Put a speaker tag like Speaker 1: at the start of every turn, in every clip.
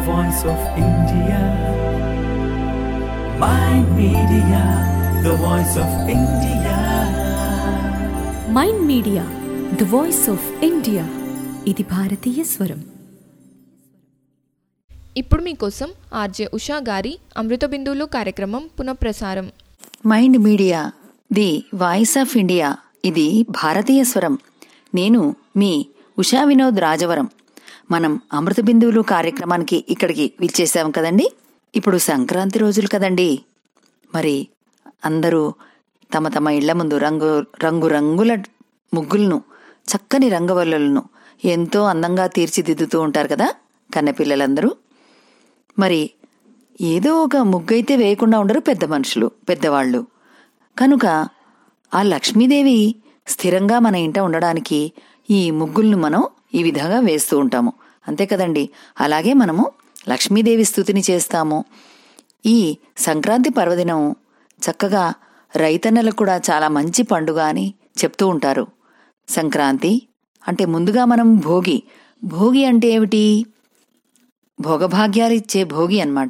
Speaker 1: voice of India. My media, the voice of India.
Speaker 2: Mind media the voice of India ఇది భారతీయ స్వరం
Speaker 3: ఇప్పుడు మీకోసం ఆర్జే ఉషా గారి అమృత బిందువులు కార్యక్రమం పునఃప్రసారం
Speaker 4: mind media the voice of India ఇది భారతీయ స్వరం నేను మీ ఉషా వినోద్ రాజవరం మనం అమృత బిందువులు కార్యక్రమానికి ఇక్కడికి విచ్చేసాం కదండి ఇప్పుడు సంక్రాంతి రోజులు కదండి మరి అందరూ తమ తమ ఇళ్ల ముందు రంగు రంగు రంగుల ముగ్గులను చక్కని రంగవల్లులను ఎంతో అందంగా తీర్చిదిద్దుతూ ఉంటారు కదా కన్నెపిల్లలందరూ మరి ఏదో ఒక ముగ్గైతే వేయకుండా ఉండరు పెద్ద మనుషులు పెద్దవాళ్ళు కనుక ఆ లక్ష్మీదేవి స్థిరంగా మన ఇంట ఉండడానికి ఈ ముగ్గులను మనం ఈ విధంగా వేస్తూ ఉంటాము అంతే కదండి అలాగే మనము లక్ష్మీదేవి స్థుతిని చేస్తాము ఈ సంక్రాంతి పర్వదినం చక్కగా రైతన్నలకు కూడా చాలా మంచి పండుగ అని చెప్తూ ఉంటారు సంక్రాంతి అంటే ముందుగా మనం భోగి భోగి అంటే ఏమిటి భోగభాగ్యాలు ఇచ్చే భోగి అన్నమాట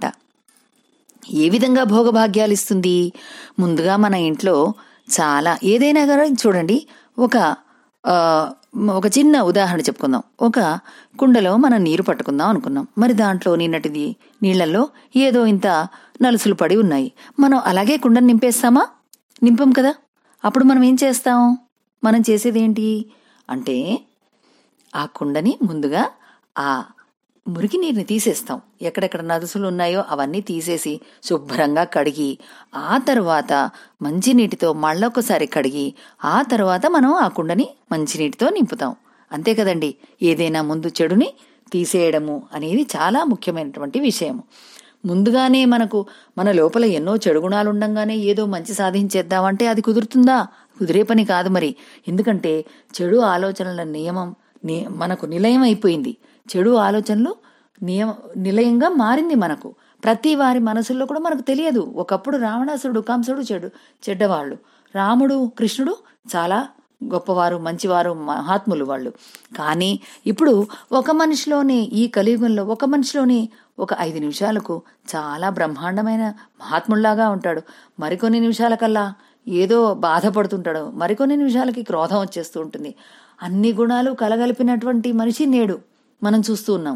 Speaker 4: ఏ విధంగా భోగభాగ్యాలు ఇస్తుంది ముందుగా మన ఇంట్లో చాలా ఏదైనా కానీ చూడండి ఒక ఆ, ఒక చిన్న ఉదాహరణ చెప్పుకుందాం ఒక కుండలో మనం నీరు పట్టుకుందాం అనుకున్నాం మరి దాంట్లో నిన్నటిది నీళ్లలో ఏదో ఇంత నలుసులు పడి ఉన్నాయి మనం అలాగే కుండను నింపేస్తామా నింపం కదా అప్పుడు మనం ఏం చేస్తాం మనం చేసేదేంటి అంటే ఆ కుండని ముందుగా ఆ మురికి నీరుని తీసేస్తాం ఎక్కడెక్కడ నదుసులు ఉన్నాయో అవన్నీ తీసేసి శుభ్రంగా కడిగి ఆ తర్వాత మంచినీటితో మళ్ళొకసారి కడిగి ఆ తర్వాత మనం ఆ కుండని మంచినీటితో నింపుతాం అంతే కదండి ఏదైనా ముందు చెడుని తీసేయడము అనేది చాలా ముఖ్యమైనటువంటి విషయం ముందుగానే మనకు మన లోపల ఎన్నో చెడు గుణాలు ఉండంగానే ఏదో మంచి సాధించేద్దామంటే అది కుదురుతుందా కుదిరే పని కాదు మరి ఎందుకంటే చెడు ఆలోచనల నియమం ని- మనకు నిలయం అయిపోయింది చెడు ఆలోచనలు నియమ నిలయంగా మారింది మనకు ప్రతి వారి మనసుల్లో కూడా మనకు తెలియదు ఒకప్పుడు రావణాసురుడు కంసుడు చెడు చెడ్డవాళ్ళు రాముడు కృష్ణుడు చాలా గొప్పవారు మంచివారు మహాత్ములు వాళ్ళు కానీ ఇప్పుడు ఒక మనిషిలోనే ఈ కలియుగంలో ఒక మనిషిలోనే ఒక ఐదు నిమిషాలకు చాలా బ్రహ్మాండమైన మహాత్ముల్లాగా ఉంటాడు మరికొన్ని నిమిషాలకల్లా ఏదో బాధపడుతుంటాడు మరికొన్ని నిమిషాలకి క్రోధం వచ్చేస్తూ ఉంటుంది అన్ని గుణాలు కలగలిపినటువంటి మనిషి నేడు మనం చూస్తూ ఉన్నాం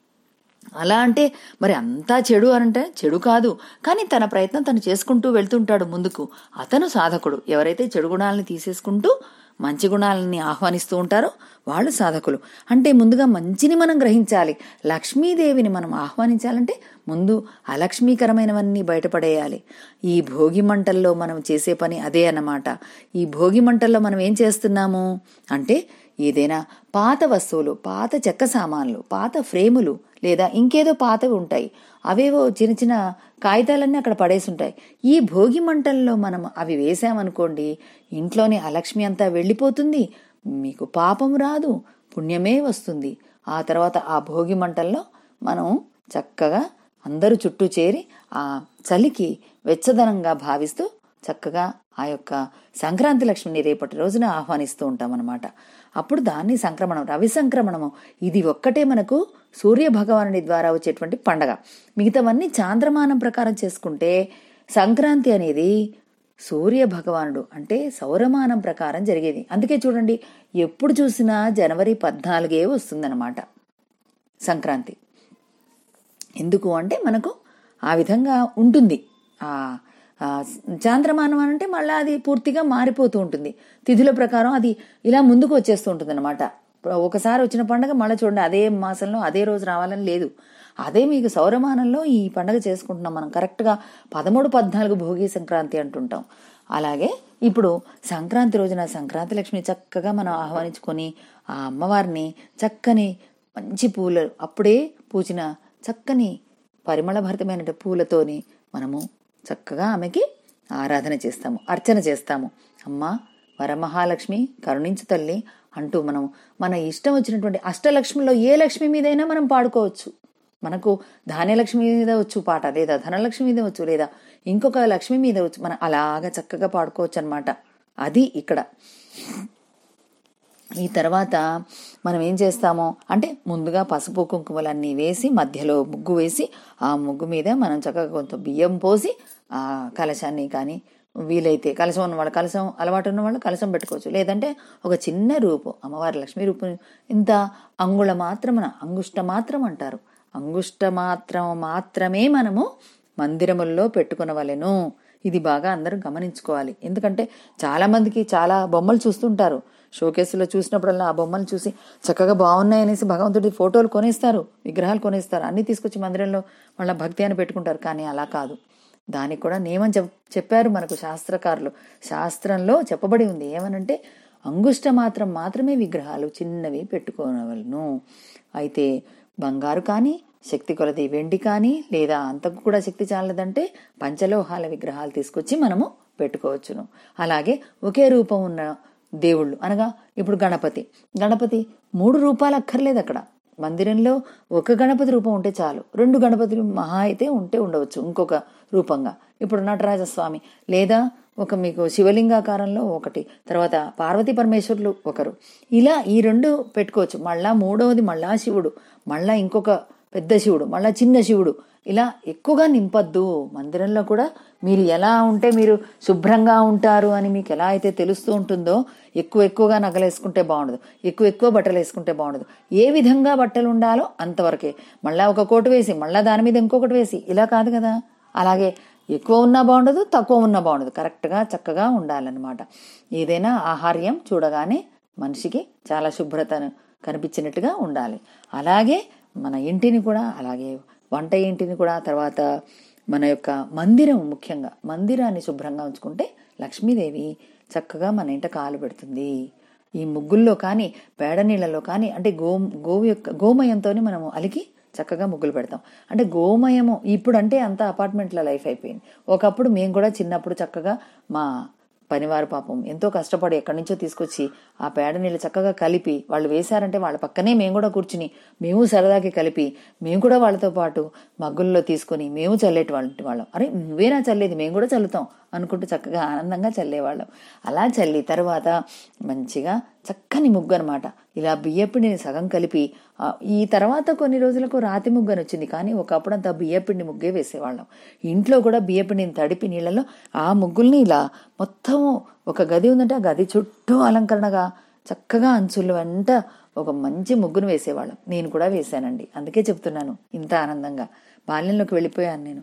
Speaker 4: అలా అంటే మరి అంతా చెడు అనంటే చెడు కాదు కానీ తన ప్రయత్నం తను చేసుకుంటూ వెళ్తుంటాడు ముందుకు అతను సాధకుడు ఎవరైతే చెడు గుణాలని తీసేసుకుంటూ మంచి గుణాలని ఆహ్వానిస్తూ ఉంటారో వాళ్ళు సాధకులు అంటే ముందుగా మంచిని మనం గ్రహించాలి లక్ష్మీదేవిని మనం ఆహ్వానించాలంటే ముందు అలక్ష్మీకరమైనవన్నీ బయటపడేయాలి ఈ భోగి మంటల్లో మనం చేసే పని అదే అన్నమాట ఈ భోగి మంటల్లో మనం ఏం చేస్తున్నాము అంటే ఏదైనా పాత వస్తువులు పాత చెక్క సామాన్లు పాత ఫ్రేములు లేదా ఇంకేదో పాతవి ఉంటాయి అవేవో చిన్న చిన్న కాగితాలన్నీ అక్కడ పడేసి ఉంటాయి ఈ భోగి మంటల్లో మనం అవి వేసామనుకోండి ఇంట్లోని అలక్ష్మి అంతా వెళ్ళిపోతుంది మీకు పాపం రాదు పుణ్యమే వస్తుంది ఆ తర్వాత ఆ భోగి మంటల్లో మనం చక్కగా అందరూ చుట్టూ చేరి ఆ చలికి వెచ్చదనంగా భావిస్తూ చక్కగా ఆ యొక్క సంక్రాంతి లక్ష్మిని రేపటి రోజున ఆహ్వానిస్తూ ఉంటాం అనమాట అప్పుడు దాన్ని సంక్రమణం రవి సంక్రమణము ఇది ఒక్కటే మనకు సూర్య భగవానుడి ద్వారా వచ్చేటువంటి పండగ మిగతావన్నీ చాంద్రమానం ప్రకారం చేసుకుంటే సంక్రాంతి అనేది సూర్య భగవానుడు అంటే సౌరమానం ప్రకారం జరిగేది అందుకే చూడండి ఎప్పుడు చూసినా జనవరి పద్నాలుగే వస్తుందన్నమాట సంక్రాంతి ఎందుకు అంటే మనకు ఆ విధంగా ఉంటుంది ఆ ఆ చాంద్రమానం అని అంటే మళ్ళీ అది పూర్తిగా మారిపోతూ ఉంటుంది తిథుల ప్రకారం అది ఇలా ముందుకు వచ్చేస్తూ ఉంటుంది అనమాట ఒకసారి వచ్చిన పండగ మళ్ళీ చూడండి అదే మాసంలో అదే రోజు రావాలని లేదు అదే మీకు సౌరమానంలో ఈ పండగ చేసుకుంటున్నాం మనం కరెక్ట్గా పదమూడు పద్నాలుగు భోగి సంక్రాంతి అంటుంటాం అలాగే ఇప్పుడు సంక్రాంతి రోజున సంక్రాంతి లక్ష్మి చక్కగా మనం ఆహ్వానించుకొని ఆ అమ్మవారిని చక్కని మంచి పూలు అప్పుడే పూచిన చక్కని పరిమళభరితమైన పూలతోని మనము చక్కగా ఆమెకి ఆరాధన చేస్తాము అర్చన చేస్తాము అమ్మా వరమహాలక్ష్మి కరుణించు తల్లి అంటూ మనం మన ఇష్టం వచ్చినటువంటి అష్టలక్ష్మిలో ఏ లక్ష్మి మీదైనా మనం పాడుకోవచ్చు మనకు ధాన్యలక్ష్మి మీద వచ్చు పాట లేదా ధనలక్ష్మి మీద వచ్చు లేదా ఇంకొక లక్ష్మి మీద వచ్చు మనం అలాగా చక్కగా పాడుకోవచ్చు అనమాట అది ఇక్కడ ఈ తర్వాత మనం ఏం చేస్తామో అంటే ముందుగా పసుపు కుంకుమలన్నీ వేసి మధ్యలో ముగ్గు వేసి ఆ ముగ్గు మీద మనం చక్కగా కొంత బియ్యం పోసి ఆ కలశాన్ని కానీ వీలైతే కలశం ఉన్నవాళ్ళు కలశం అలవాటు ఉన్న వాళ్ళు కలశం పెట్టుకోవచ్చు లేదంటే ఒక చిన్న రూపు అమ్మవారి లక్ష్మీ రూపం ఇంత అంగుళ మాత్రమున అంగుష్ట మాత్రం అంటారు అంగుష్ట మాత్రం మాత్రమే మనము మందిరముల్లో పెట్టుకునవలెను ఇది బాగా అందరూ గమనించుకోవాలి ఎందుకంటే చాలా మందికి చాలా బొమ్మలు చూస్తుంటారు షోకేసులో చూసినప్పుడల్లా ఆ బొమ్మలు చూసి చక్కగా బాగున్నాయనేసి భగవంతుడి ఫోటోలు కొనేస్తారు విగ్రహాలు కొనేస్తారు అన్ని తీసుకొచ్చి మందిరంలో వాళ్ళ భక్తి అని పెట్టుకుంటారు కానీ అలా కాదు దానికి కూడా నియమం చెప్ చెప్పారు మనకు శాస్త్రకారులు శాస్త్రంలో చెప్పబడి ఉంది ఏమనంటే అంగుష్ట మాత్రం మాత్రమే విగ్రహాలు చిన్నవి పెట్టుకోనవలను అయితే బంగారు కానీ శక్తి కొలది వెండి కానీ లేదా అంతకు కూడా శక్తి చాలదంటే పంచలోహాల విగ్రహాలు తీసుకొచ్చి మనము పెట్టుకోవచ్చును అలాగే ఒకే రూపం ఉన్న దేవుళ్ళు అనగా ఇప్పుడు గణపతి గణపతి మూడు రూపాలు అక్కర్లేదు అక్కడ మందిరంలో ఒక గణపతి రూపం ఉంటే చాలు రెండు గణపతులు మహా అయితే ఉంటే ఉండవచ్చు ఇంకొక రూపంగా ఇప్పుడు నటరాజస్వామి లేదా ఒక మీకు శివలింగాకారంలో ఒకటి తర్వాత పార్వతీ పరమేశ్వరులు ఒకరు ఇలా ఈ రెండు పెట్టుకోవచ్చు మళ్ళా మూడవది మళ్ళా శివుడు మళ్ళా ఇంకొక పెద్ద శివుడు మళ్ళా చిన్న శివుడు ఇలా ఎక్కువగా నింపద్దు మందిరంలో కూడా మీరు ఎలా ఉంటే మీరు శుభ్రంగా ఉంటారు అని మీకు ఎలా అయితే తెలుస్తూ ఉంటుందో ఎక్కువ ఎక్కువగా నగలేసుకుంటే బాగుండదు ఎక్కువ ఎక్కువ బట్టలు వేసుకుంటే బాగుండదు ఏ విధంగా బట్టలు ఉండాలో అంతవరకే మళ్ళా ఒక కోటు వేసి మళ్ళా దాని మీద ఇంకొకటి వేసి ఇలా కాదు కదా అలాగే ఎక్కువ ఉన్నా బాగుండదు తక్కువ ఉన్నా బాగుండదు కరెక్ట్గా చక్కగా ఉండాలన్నమాట ఏదైనా ఆహార్యం చూడగానే మనిషికి చాలా శుభ్రతను కనిపించినట్టుగా ఉండాలి అలాగే మన ఇంటిని కూడా అలాగే వంట ఇంటిని కూడా తర్వాత మన యొక్క మందిరం ముఖ్యంగా మందిరాన్ని శుభ్రంగా ఉంచుకుంటే లక్ష్మీదేవి చక్కగా మన ఇంట కాలు పెడుతుంది ఈ ముగ్గుల్లో కానీ పేడ నీళ్ళలో కానీ అంటే గో గోవు యొక్క గోమయంతోనే మనము అలికి చక్కగా ముగ్గులు పెడతాం అంటే గోమయము ఇప్పుడు అంటే అంత అపార్ట్మెంట్ల లైఫ్ అయిపోయింది ఒకప్పుడు మేము కూడా చిన్నప్పుడు చక్కగా మా పనివారు పాపం ఎంతో కష్టపడి ఎక్కడి నుంచో తీసుకొచ్చి ఆ పేడ నీళ్ళు చక్కగా కలిపి వాళ్ళు వేశారంటే వాళ్ళ పక్కనే మేము కూడా కూర్చుని మేము సరదాకి కలిపి మేము కూడా వాళ్ళతో పాటు మగ్గుల్లో తీసుకొని మేము చల్లేటి వాళ్ళ వాళ్ళం అరే నువ్వేనా చల్లేది మేము కూడా చల్లుతాం అనుకుంటూ చక్కగా ఆనందంగా చల్లేవాళ్ళం అలా చల్లి తర్వాత మంచిగా చక్కని ముగ్గు అనమాట ఇలా బియ్యపిండిని సగం కలిపి ఆ, ఈ తర్వాత కొన్ని రోజులకు రాతి ముగ్గు అని వచ్చింది కానీ ఒకప్పుడు అంతా బియ్యపిండి ముగ్గే వేసేవాళ్ళం ఇంట్లో కూడా బియ్యపిండిని తడిపి నీళ్ళలో ఆ ముగ్గుల్ని ఇలా మొత్తం ఒక గది ఉందంటే ఆ గది చుట్టూ అలంకరణగా చక్కగా అంచులు వెంట ఒక మంచి ముగ్గును వేసేవాళ్ళం నేను కూడా వేశానండి అందుకే చెప్తున్నాను ఇంత ఆనందంగా బాల్యంలోకి వెళ్ళిపోయాను నేను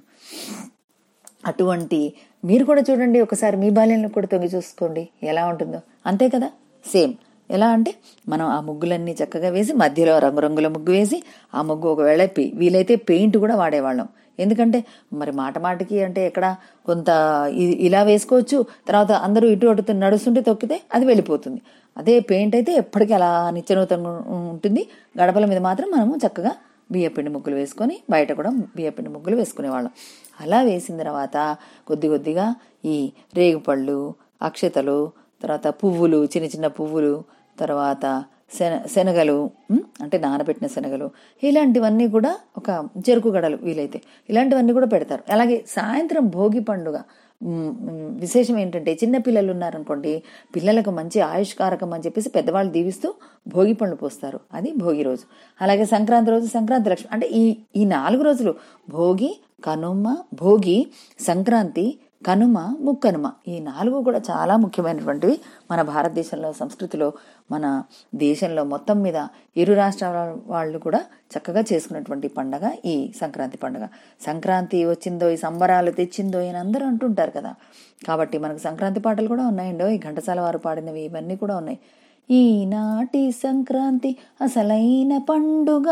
Speaker 4: అటువంటి మీరు కూడా చూడండి ఒకసారి మీ బాల్యంలో కూడా తొంగి చూసుకోండి ఎలా ఉంటుందో అంతే కదా సేమ్ ఎలా అంటే మనం ఆ ముగ్గులన్నీ చక్కగా వేసి మధ్యలో రంగురంగుల ముగ్గు వేసి ఆ ముగ్గు ఒకవేళ పే- వీలైతే పెయింట్ కూడా వాడేవాళ్ళం ఎందుకంటే మరి మాట మాటకి అంటే ఎక్కడ కొంత ఇ- ఇలా వేసుకోవచ్చు తర్వాత అందరూ ఇటు అటు నడుస్తుంటే తొక్కితే అది వెళ్ళిపోతుంది అదే పెయింట్ అయితే ఎప్పటికీ అలా నిత్యనూతంగా ఉంటుంది గడపల మీద మాత్రం మనము చక్కగా బియ్యపిండి ముగ్గులు వేసుకొని బయట కూడా బియ్యపిండి ముగ్గులు వేసుకునేవాళ్ళం అలా వేసిన తర్వాత కొద్ది కొద్దిగా ఈ రేగుపళ్ళు అక్షతలు తర్వాత పువ్వులు చిన్న చిన్న పువ్వులు తర్వాత శన శనగలు ఉమ్, అంటే నానబెట్టిన శనగలు ఇలాంటివన్నీ కూడా ఒక చెరుకు గడలు వీలైతే ఇలాంటివన్నీ కూడా పెడతారు అలాగే సాయంత్రం భోగి పండుగ ఉమ్, ఉమ్, విశేషం ఏంటంటే చిన్న పిల్లలు ఉన్నారనుకోండి పిల్లలకు మంచి ఆయుష్కారకం అని చెప్పేసి పెద్దవాళ్ళు దీవిస్తూ భోగి పండ్లు పోస్తారు అది భోగి రోజు అలాగే సంక్రాంతి రోజు సంక్రాంతి లక్ష్మి అంటే ఈ ఈ నాలుగు రోజులు భోగి కనుమ భోగి సంక్రాంతి కనుమ ముక్కనుమ ఈ నాలుగు కూడా చాలా ముఖ్యమైనటువంటివి మన భారతదేశంలో సంస్కృతిలో మన దేశంలో మొత్తం మీద ఇరు రాష్ట్రాల వాళ్ళు కూడా చక్కగా చేసుకున్నటువంటి పండగ ఈ సంక్రాంతి పండగ సంక్రాంతి వచ్చిందో ఈ సంబరాలు తెచ్చిందో అని అందరూ అంటుంటారు కదా కాబట్టి మనకు సంక్రాంతి పాటలు కూడా ఉన్నాయండో ఈ ఘంటసాల వారు పాడినవి ఇవన్నీ కూడా ఉన్నాయి ఈనాటి సంక్రాంతి అసలైన పండుగ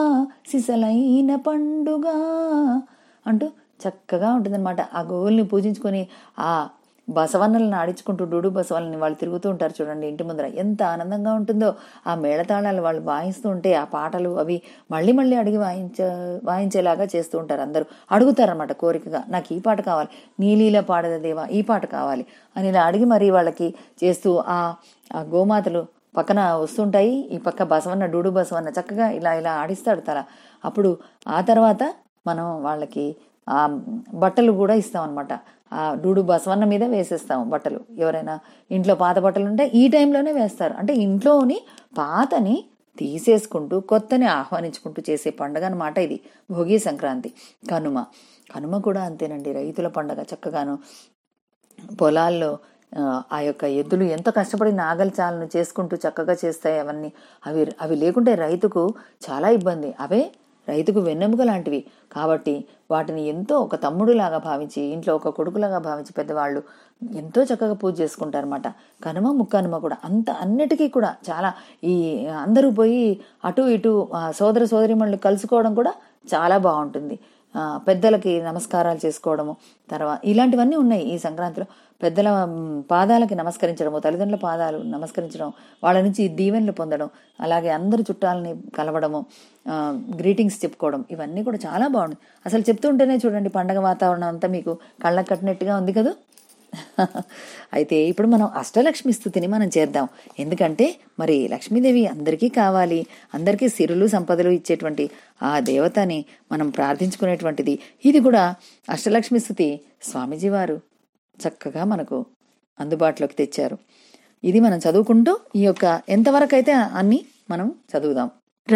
Speaker 4: సిసలైన పండుగ అంటూ చక్కగా ఉంటుందన్నమాట ఆ గోవుల్ని పూజించుకొని ఆ బసవన్నలను ఆడించుకుంటూ డూడు బసవన్నని వాళ్ళు తిరుగుతూ ఉంటారు చూడండి ఇంటి ముందర ఎంత ఆనందంగా ఉంటుందో ఆ మేళతాళాలు వాళ్ళు వాయిస్తూ ఉంటే ఆ పాటలు అవి మళ్ళీ మళ్ళీ అడిగి వాయించ వాయించేలాగా చేస్తూ ఉంటారు అందరూ అడుగుతారన్నమాట కోరికగా నాకు ఈ పాట కావాలి నీలీల పాడద దేవా ఈ పాట కావాలి అని ఇలా అడిగి మరీ వాళ్ళకి చేస్తూ ఆ ఆ గోమాతలు పక్కన వస్తుంటాయి ఈ పక్క బసవన్న డూడు బసవన్న చక్కగా ఇలా ఇలా ఆడిస్తాడు తల అప్పుడు ఆ తర్వాత మనం వాళ్ళకి ఆ బట్టలు కూడా ఇస్తాం అనమాట ఆ డూడు బసవన్న మీద వేసేస్తాం బట్టలు ఎవరైనా ఇంట్లో పాత బట్టలు ఉంటే ఈ టైంలోనే వేస్తారు అంటే ఇంట్లోని పాతని తీసేసుకుంటూ కొత్తని ఆహ్వానించుకుంటూ చేసే పండగ అనమాట ఇది భోగి సంక్రాంతి కనుమ కనుమ కూడా అంతేనండి రైతుల పండగ చక్కగాను పొలాల్లో ఆ, ఆ యొక్క ఎద్దులు ఎంతో కష్టపడి నాగలి చాలను చేసుకుంటూ చక్కగా చేస్తాయి అవన్నీ అవి అవి లేకుంటే రైతుకు చాలా ఇబ్బంది అవే రైతుకు వెన్నెముక లాంటివి కాబట్టి వాటిని ఎంతో ఒక తమ్ముడులాగా భావించి ఇంట్లో ఒక కొడుకులాగా భావించి పెద్దవాళ్ళు ఎంతో చక్కగా పూజ చేసుకుంటారన్నమాట కనుమ ముక్కనుమ కూడా అంత అన్నిటికీ కూడా చాలా ఈ అందరూ పోయి అటు ఇటు ఆ, సోదర సోదరిమణులు కలుసుకోవడం కూడా చాలా బాగుంటుంది ఆ, పెద్దలకి నమస్కారాలు చేసుకోవడము తర్వాత ఇలాంటివన్నీ ఉన్నాయి ఈ సంక్రాంతిలో పెద్దల మ్, పాదాలకి నమస్కరించడము తల్లిదండ్రుల పాదాలు నమస్కరించడం వాళ్ళ నుంచి దీవెనలు పొందడం అలాగే అందరు చుట్టాలని కలవడము ఆ, గ్రీటింగ్స్ చెప్పుకోవడం ఇవన్నీ కూడా చాలా బాగుంది అసలు చెప్తుంటేనే చూడండి పండగ వాతావరణం అంతా మీకు కళ్ళకు కట్టినట్టుగా ఉంది కదా అయితే ఇప్పుడు మనం అష్టలక్ష్మి స్థుతిని మనం చేద్దాం ఎందుకంటే మరి లక్ష్మీదేవి అందరికీ కావాలి అందరికీ సిరులు సంపదలు ఇచ్చేటువంటి ఆ దేవతని మనం ప్రార్థించుకునేటువంటిది ఇది కూడా అష్టలక్ష్మి స్థుతి స్వామీజీ వారు చక్కగా మనకు అందుబాటులోకి తెచ్చారు ఇది మనం చదువుకుంటూ ఈ యొక్క ఎంతవరకు అయితే అన్ని మనం చదువుదాం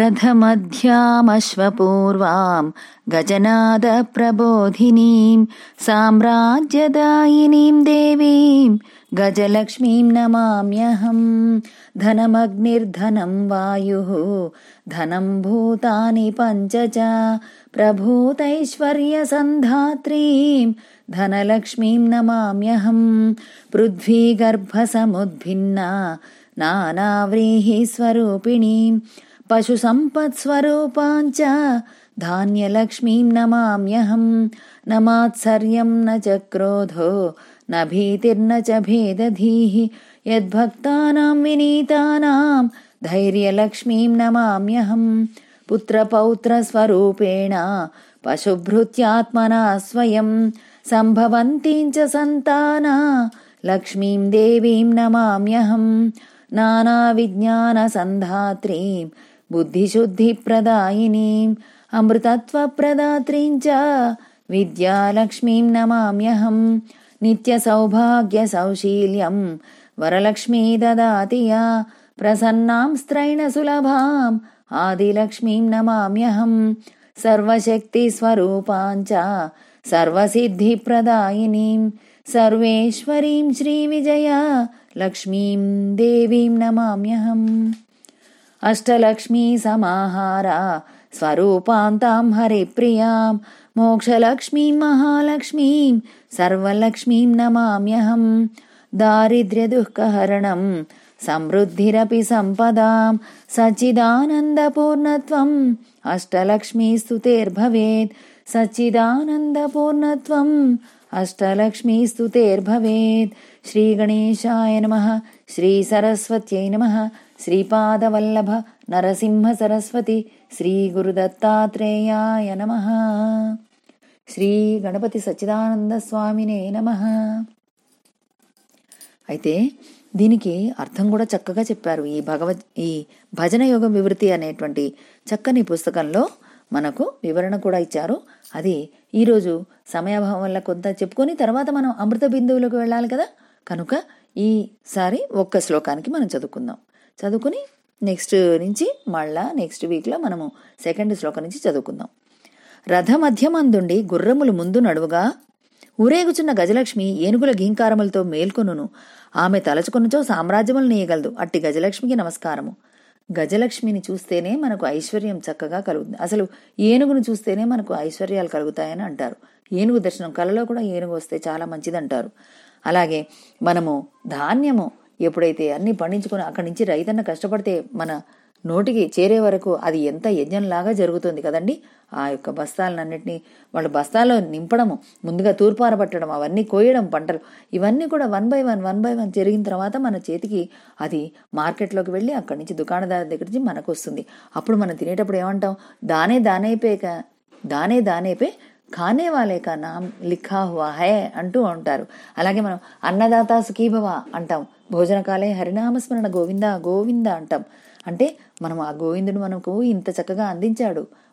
Speaker 4: రథమధ్యామశ్వపూర్వాం గజనాద ప్రబోధినీం సామ్రాజ్యదాయినీం దేవీం గజలక్ష్మీం నమామ్యహం ధనమగ్నిర్ధనం వాయు ధనం భూతాని పంచ చ ప్రభూతైశ్వర్యసంధాత్రీం ధనలక్ష్మీం నమామ్యహం పృథ్వీగర్భసముద్భిన్నా నానావ్రీహిస్వరూపిణీం పశుసంపత్స్వరూపాञ्च धान्यलक्ष्मीं नमाम्यहं न मात्सर्यं न च क्रोधो न भीतिर्न च भेदधीः यद्भक्तानां विनीतानां धैर्यलक्ष्मीं नमाम्यहं पुत्रपौत्रस्वरूपेण पशुभृत्यात्मना स्वयं सम्भवन्तीं च सन्ताना लक्ष्मीं देवीं नमाम्यहं नानाविज्ञानसन्धात्रीं बुद्धिशुद्धिप्रदायिनीम् अमृतत्वप्रदात्रीं च विद्यालक्ष्मीं नमाम्यहं नित्यसौभाग्यसौशील्यं वरलक्ष्मी ददाति या प्रसन्नां स्त्रैणसुलभाम् आदिलक्ष्मीं नमाम्यहं सर्वशक्तिस्वरूपां च सर्वसिद्धिप्रदायिनीं सर्वेश्वरीं श्रीविजया लक्ष्मीं देवीं नमाम्यहम् अष्टलक्ष्मी समाहारा स्वरूपान्तां हरिप्रियां मोक्षलक्ष्मीं महालक्ष्मीं सर्वलक्ष्मीं नमाम्यहं दारिद्र्यदुःखहरणं समृद्धिरपि सम्पदां सच्चिदानन्दपूर्णत्वम् अष्टलक्ष्मीस्तुतेर्भवेत् सच्चिदानन्दपूर्णत्वम् अष्टलक्ष्मीस्तुतेर्भवेत् श्रीगणेशाय नमः श्रीसरस्वत्यै नमः శ్రీపాదవల్లభ నరసింహ సరస్వతి శ్రీ గురుదత్తాత్రేయాయ నమ శ్రీ గణపతి సచ్చిదానంద స్వామినే నమ అయితే దీనికి అర్థం కూడా చక్కగా చెప్పారు ఈ భగవద్ ఈ భజన యోగం వివృతి అనేటువంటి చక్కని పుస్తకంలో మనకు వివరణ కూడా ఇచ్చారు అది ఈరోజు సమయాభావం వల్ల కొంత చెప్పుకొని తర్వాత మనం అమృత బిందువులకు వెళ్ళాలి కదా కనుక ఈసారి ఒక్క శ్లోకానికి మనం చదువుకుందాం చదువుకుని నెక్స్ట్ నుంచి మళ్ళా నెక్స్ట్ వీక్లో మనము సెకండ్ శ్లోకం నుంచి చదువుకుందాం రథ మధ్యమందుండి గుర్రములు ముందు నడువుగా ఊరేగుచున్న గజలక్ష్మి ఏనుగుల ఘీంకారములతో మేల్కొనును ఆమె తలచుకున్నచో సామ్రాజ్యములు నేయగలదు అట్టి గజలక్ష్మికి నమస్కారము గజలక్ష్మిని చూస్తేనే మనకు ఐశ్వర్యం చక్కగా కలుగుతుంది అసలు ఏనుగును చూస్తేనే మనకు ఐశ్వర్యాలు కలుగుతాయని అంటారు ఏనుగు దర్శనం కలలో కూడా ఏనుగు వస్తే చాలా మంచిదంటారు అలాగే మనము ధాన్యము ఎప్పుడైతే అన్ని పండించుకొని అక్కడి నుంచి రైతన్న కష్టపడితే మన నోటికి చేరే వరకు అది ఎంత యజ్ఞంలాగా జరుగుతుంది కదండి ఆ యొక్క బస్తాలన్నింటినీ వాళ్ళు బస్తాలో నింపడము ముందుగా తూర్పారబట్టడం అవన్నీ కోయడం పంటలు ఇవన్నీ కూడా one by one one by one జరిగిన తర్వాత మన చేతికి అది మార్కెట్లోకి వెళ్ళి అక్కడి నుంచి దుకాణదారు దగ్గర నుంచి మనకు వస్తుంది అప్పుడు మనం తినేటప్పుడు ఏమంటాం దానే దానేపేక దానే దానేపే ఖానే వాలే కా నామ్ లిఖా హువా హై అంటూ ఉంటారు అలాగే మనం అన్నదాత సుఖీభవ అంటాం భోజనకాలే హరినామస్మరణ గోవింద గోవింద అంటాం అంటే మనం ఆ గోవిందుడు మనకు ఇంత చక్కగా అందించాడు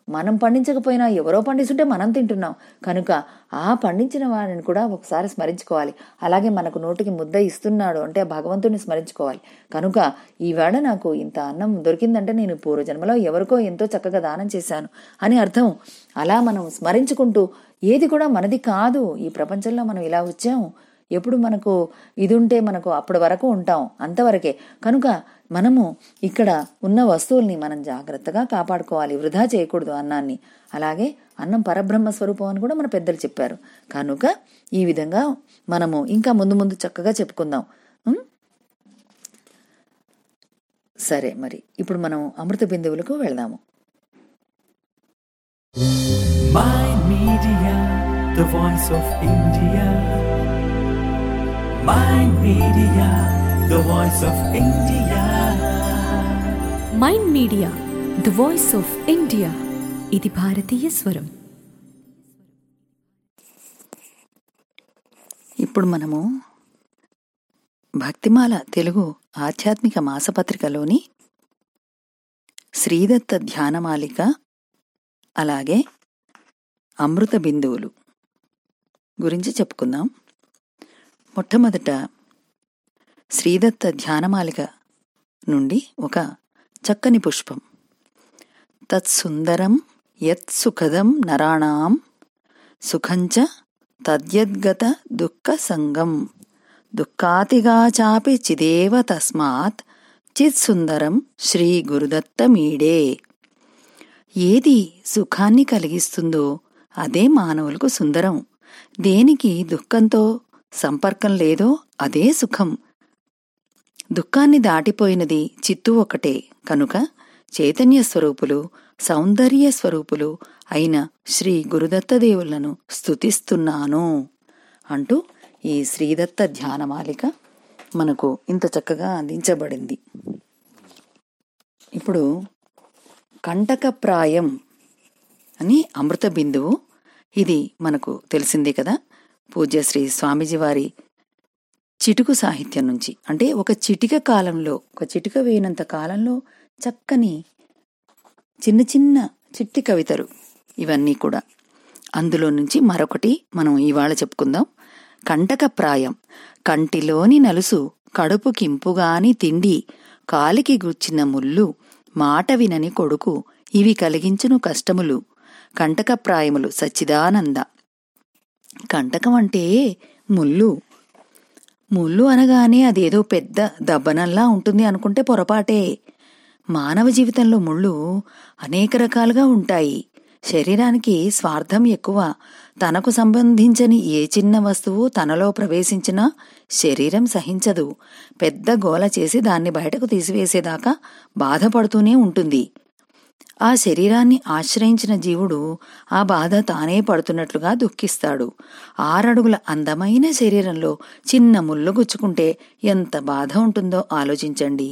Speaker 4: మనం పండించకపోయినా ఎవరో పండిస్తుంటే మనం తింటున్నాం కనుక ఆ పండించిన వాడిని కూడా ఒకసారి స్మరించుకోవాలి అలాగే మనకు నోటికి ముద్ద ఇస్తున్నాడు అంటే ఆ భగవంతుడిని స్మరించుకోవాలి కనుక ఈవేళ నాకు ఇంత అన్నం దొరికిందంటే నేను పూర్వజన్మలో ఎవరికో ఎంతో చక్కగా దానం చేశాను అని అర్థం అలా మనం స్మరించుకుంటూ ఏది కూడా మనది కాదు ఈ ప్రపంచంలో మనం ఇలా వచ్చాము ఎప్పుడు మనకు ఇది ఉంటే మనకు అప్పటి వరకు ఉంటాం అంతవరకే కనుక మనము ఇక్కడ ఉన్న వస్తువుల్ని మనం జాగ్రత్తగా కాపాడుకోవాలి వృధా చేయకూడదు అన్నాన్ని అలాగే అన్నం పరబ్రహ్మ స్వరూపం అని కూడా మన పెద్దలు చెప్పారు కనుక ఈ విధంగా మనము ఇంకా ముందు ముందు చక్కగా చెప్పుకుందాం ఉం? సరే మరి ఇప్పుడు మనం అమృత బిందువులకు వెళదాము
Speaker 1: My Media, the voice of India. My Media, the voice of India.
Speaker 2: Mind media the voice of India ఇది భారతీయ స్వరం
Speaker 4: ఇప్పుడు మనము భక్తిమాల తెలుగు ఆధ్యాత్మిక మాసపత్రికలోని శ్రీదత్త ధ్యానమాలిక అలాగే అమృత బిందువులు గురించి చెప్పుకుందాం మొట్టమొదట శ్రీదత్త ధ్యానమాలిక నుండి ఒక చక్కని పుష్పం తత్సుందరం యత్సుఖదం నరాణాం సుఖంచ తద్యద్గత దుఃఖ సంగం దుఃఖాతిగా చాపి చిదేవ తస్మాత్ చిత్సుందరం శ్రీ గురుదత్తమీడే ఏది సుఖాన్ని కలిగిస్తుందో అదే మానవులకు సుందరం దేనికి దుఃఖంతో సంపర్కం లేదో అదే సుఖం దుఃఖాన్ని దాటిపోయినది చిత్తు ఒకటే కనుక చైతన్య స్వరూపులు సౌందర్య స్వరూపులు అయిన శ్రీ గురుదత్తదేవులను స్తుతిస్తున్నాను అంటూ ఈ శ్రీదత్త ధ్యానమాలిక మనకు ఇంత చక్కగా అందించబడింది ఇప్పుడు కంటకప్రాయం అని అమృత బిందువు ఇది మనకు తెలిసిందే కదా పూజ్యశ్రీ స్వామీజీ వారి చిటుకు సాహిత్యం నుంచి అంటే ఒక చిటిక కాలంలో ఒక చిటిక వేయనంత కాలంలో చక్కని చిన్న చిన్న చిట్టి కవితలు ఇవన్నీ కూడా అందులో నుంచి మరొకటి మనం ఇవాళ చెప్పుకుందాం కంటకప్రాయం కంటిలోని నలుసు కడుపుకింపుగాని తిండి కాలికి గుచ్చిన ముళ్ళు మాట వినని కొడుకు ఇవి కలిగించును కష్టములు కంటకప్రాయములు సచ్చిదానంద కంటకం అంటే ముళ్ళు ముళ్ళు అనగానే అదేదో పెద్ద దబ్బనంలా ఉంటుంది అనుకుంటే పొరపాటే మానవ జీవితంలో ముళ్ళు అనేక రకాలుగా ఉంటాయి శరీరానికి స్వార్థం ఎక్కువ తనకు సంబంధించని ఏ చిన్న వస్తువు తనలో ప్రవేశించినా శరీరం సహించదు పెద్ద గోల చేసి దాన్ని బయటకు తీసివేసేదాకా బాధపడుతూనే ఉంటుంది ఆ శరీరాన్ని ఆశ్రయించిన జీవుడు ఆ బాధ తానే పడుతున్నట్లుగా దుఃఖిస్తాడు ఆరడుగుల అందమైన శరీరంలో చిన్న ముళ్ళు గుచ్చుకుంటే ఎంత బాధ ఉంటుందో ఆలోచించండి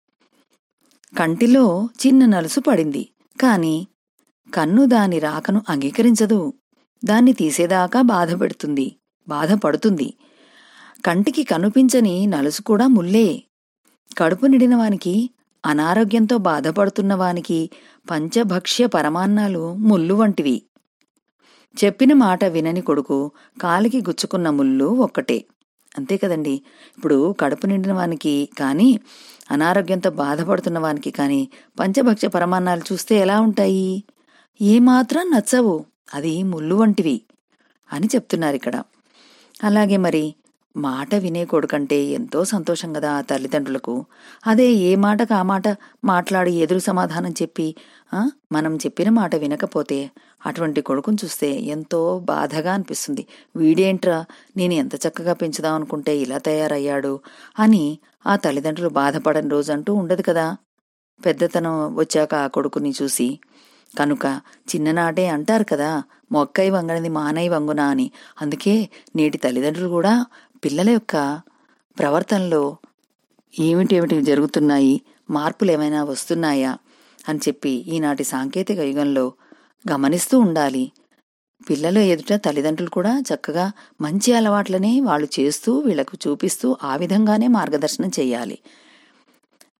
Speaker 4: కంటిలో చిన్న నలుసు పడింది కాని కన్ను దాని రాకను అంగీకరించదు దాన్ని తీసేదాకా బాధ పెడుతుంది బాధపడుతుంది కంటికి కనిపించని నలుసు కూడా ముల్లే కడుపు నిండిన వానికి అనారోగ్యంతో బాధపడుతున్న వానికి పంచభక్ష్య పరమాన్నాలు ముళ్ళు వంటివి చెప్పిన మాట వినని కొడుకు కాలికి గుచ్చుకున్న ముళ్ళు ఒక్కటే అంతే కదండి ఇప్పుడు కడుపు నిండిన వానికి కానీ అనారోగ్యంతో బాధపడుతున్న వానికి కానీ పంచభక్ష పరమాన్నాలు చూస్తే ఎలా ఉంటాయి ఏమాత్రం నచ్చవు అది ముళ్ళు వంటివి అని చెప్తున్నారు ఇక్కడ అలాగే మరి మాట వినే కొడుకంటే ఎంతో సంతోషం కదా ఆ తల్లిదండ్రులకు అదే ఏ మాటకు ఆ మాట మాట్లాడి ఎదురు సమాధానం చెప్పి ఆ, మనం చెప్పిన మాట వినకపోతే అటువంటి కొడుకుని చూస్తే ఎంతో బాధగా అనిపిస్తుంది వీడేంట్రా నేను ఎంత చక్కగా పెంచుదాం అనుకుంటే ఇలా తయారయ్యాడు అని ఆ తల్లిదండ్రులు బాధపడని రోజంటూ ఉండదు కదా పెద్దతనం వచ్చాక ఆ కొడుకుని చూసి కనుక చిన్ననాటే అంటారు కదా మొక్కై వంగనిది మానై వంగునా అని అందుకే నేటి తల్లిదండ్రులు కూడా పిల్లల యొక్క ప్రవర్తనలో ఏమిటేమిటి జరుగుతున్నాయి మార్పులు ఏమైనా వస్తున్నాయా అని చెప్పి ఈనాటి సాంకేతిక యుగంలో గమనిస్తూ ఉండాలి పిల్లల ఎదుట తల్లిదండ్రులు కూడా చక్కగా మంచి అలవాట్లనే వాళ్ళు చేస్తూ వీళ్లకు చూపిస్తూ ఆ విధంగానే మార్గదర్శనం చేయాలి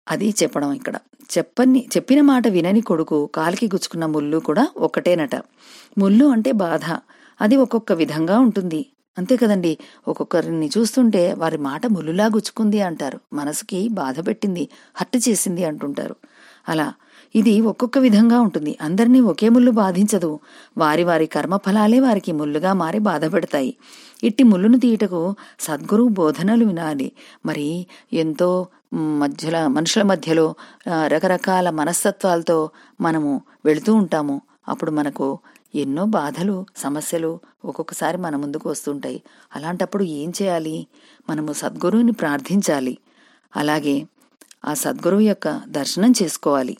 Speaker 4: అది చెప్పడం ఇక్కడ చెప్పని చెప్పిన మాట వినని కొడుకు కాలికి గుచ్చుకున్న ముళ్ళు కూడా ఒక్కటేనట ముళ్ళు అంటే బాధ అది ఒక్కొక్క విధంగా ఉంటుంది అంతే కదండి ఒక్కొక్కరిని చూస్తుంటే వారి మాట ముళ్ళులా గుచ్చుకుంది అంటారు మనసుకి బాధ పెట్టింది హర్ట్ చేసింది అంటుంటారు అలా ఇది ఒక్కొక్క విధంగా ఉంటుంది అందరినీ ఒకే ముళ్ళు బాధించదు వారి వారి కర్మఫలాలే వారికి ముళ్ళుగా మారి బాధ పెడతాయి ఇట్టి ముళ్ళును తీయటకు సద్గురువు బోధనలు వినాలి మరి ఎంతో మధ్యలో మనుషుల మధ్యలో ఆ, రకరకాల మనస్తత్వాలతో మనము వెళుతూ ఉంటాము అప్పుడు మనకు ఎన్నో బాధలు సమస్యలు ఒక్కొక్కసారి మన ముందుకు వస్తుంటాయి అలాంటప్పుడు ఏం చేయాలి మనము సద్గురువుని ప్రార్థించాలి అలాగే ఆ సద్గురువు యొక్క దర్శనం చేసుకోవాలి